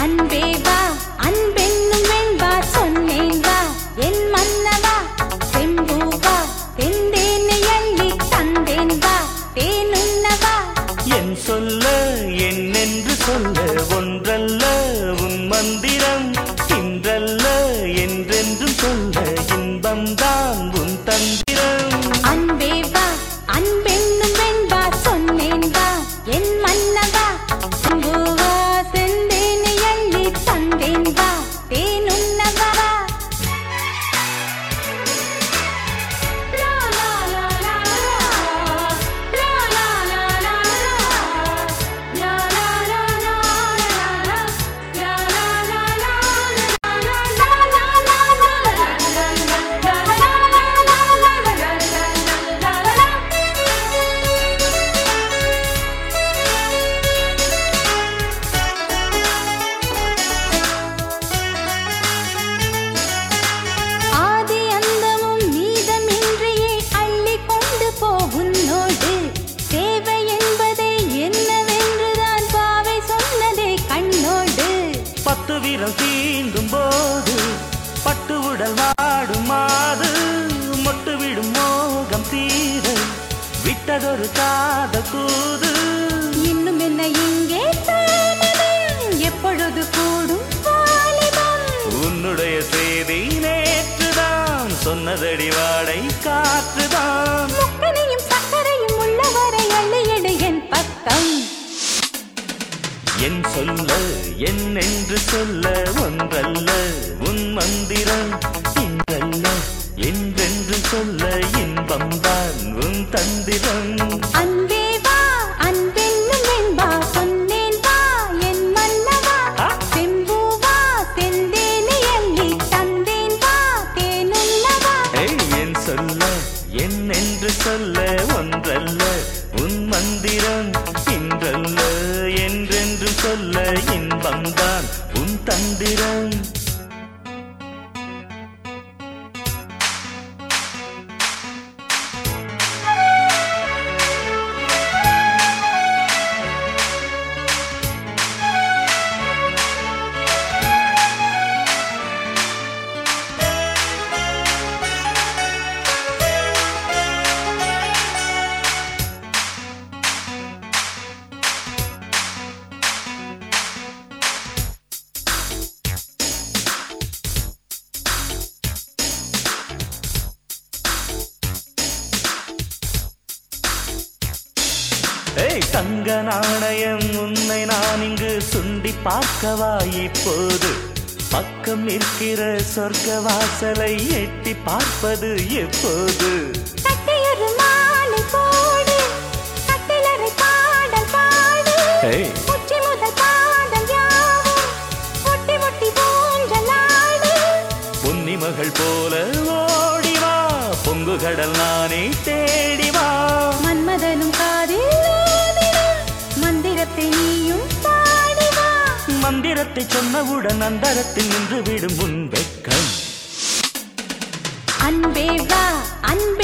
அன்பே வா அன்பென்னும் வெண்பா சொன்னேன் வா என் மன்னவா செம்பூவா தெந்தேனை அள்ளி தந்தேன் வா தேனுண்ணவா என் சொல்ல என்னென்று சொல்ல ஒன்றல்ல உன் மந்திரம் இன்றல்ல என்றென்றும் சொல்ல இன்பம்தான் உன் தந்திரம் அன்பே வா அன்பென்னும் வெண்பா சொன்னேன் வா என் மன்னவா செம்பூவா செந்தேனை அள்ளி தந்தேன் வா தேனுண்ணவா லா லா லா லா லா லா லா லா லா லா லா லா லா லா ஆதி அந்தமும் மீதமின்றியே அள்ளி கொண்டு போ உன்னோடு தேவை என்பதை என்னவென்றுதான் பாவை சொன்னதே கண்ணோடு பத்து வீரம் தீண்டும் போது பட்டு உடல் வாடும் மாது மொட்டு விடும் மோகம் தீர விட்டதொரு காத தூது இன்னும் என்ன இங்கே தாமதம் எப்பொழுது கூடும் வாலிபம் உன்னுடைய செய்தி நேற்றுதான் சொன்னதடி வாடை காற்றுதான் முக்கனையும் சக்கரையும் உள்ளவரை அள்ளியடு என் பக்கம் என் சொல்ல என்னென்று சொல்ல ஒன்றல்ல உன் மந்திரம் இன்றல்ல என்றென்று சொல்ல இன்பம்தான் உன் தந்திரம் அன்பே வா அன்பென்னும் வெண்பா சொன்னேன் வா என் மன்னவா ஆ? செம்பூவா செந்தேனை அள்ளி தந்தேன் வா தேனுள்ளவா ஏய், என் சொல்ல என்னென்று சொல்ல ஒன்றல்ல உன் மந்திரம் இன்றல்ல என்றென்று சொல்ல இன்பம்தான் உன் தந்திரம் ஏய் தங்க நாணயம் உன்னை நான் இங்கு சுண்டி பார்க்கவா இப்போது பக்கம் நிற்கிற சொர்க்க வாசலை எட்டி பார்ப்பது எப்போது கட்டியொரு மாலை போடு கட்டிலறை பாடல் பாடு ஏய். உச்சி முதல் பாதம் யாவும் ஒட்டி ஒட்டி ஊஞ்சலாடு பொன்னி மகள் போல ஓடி வா பொங்கு கடல் நானே தேடி வா மன்மதனும் காதில் ஓதினா மந்திரத்தை நீயும் பாடி வா மந்திரத்தை சொன்னவுடன் அந்தரத்தில் நின்று விடும் உன் வெட்கம் அன்பே வா அன்பே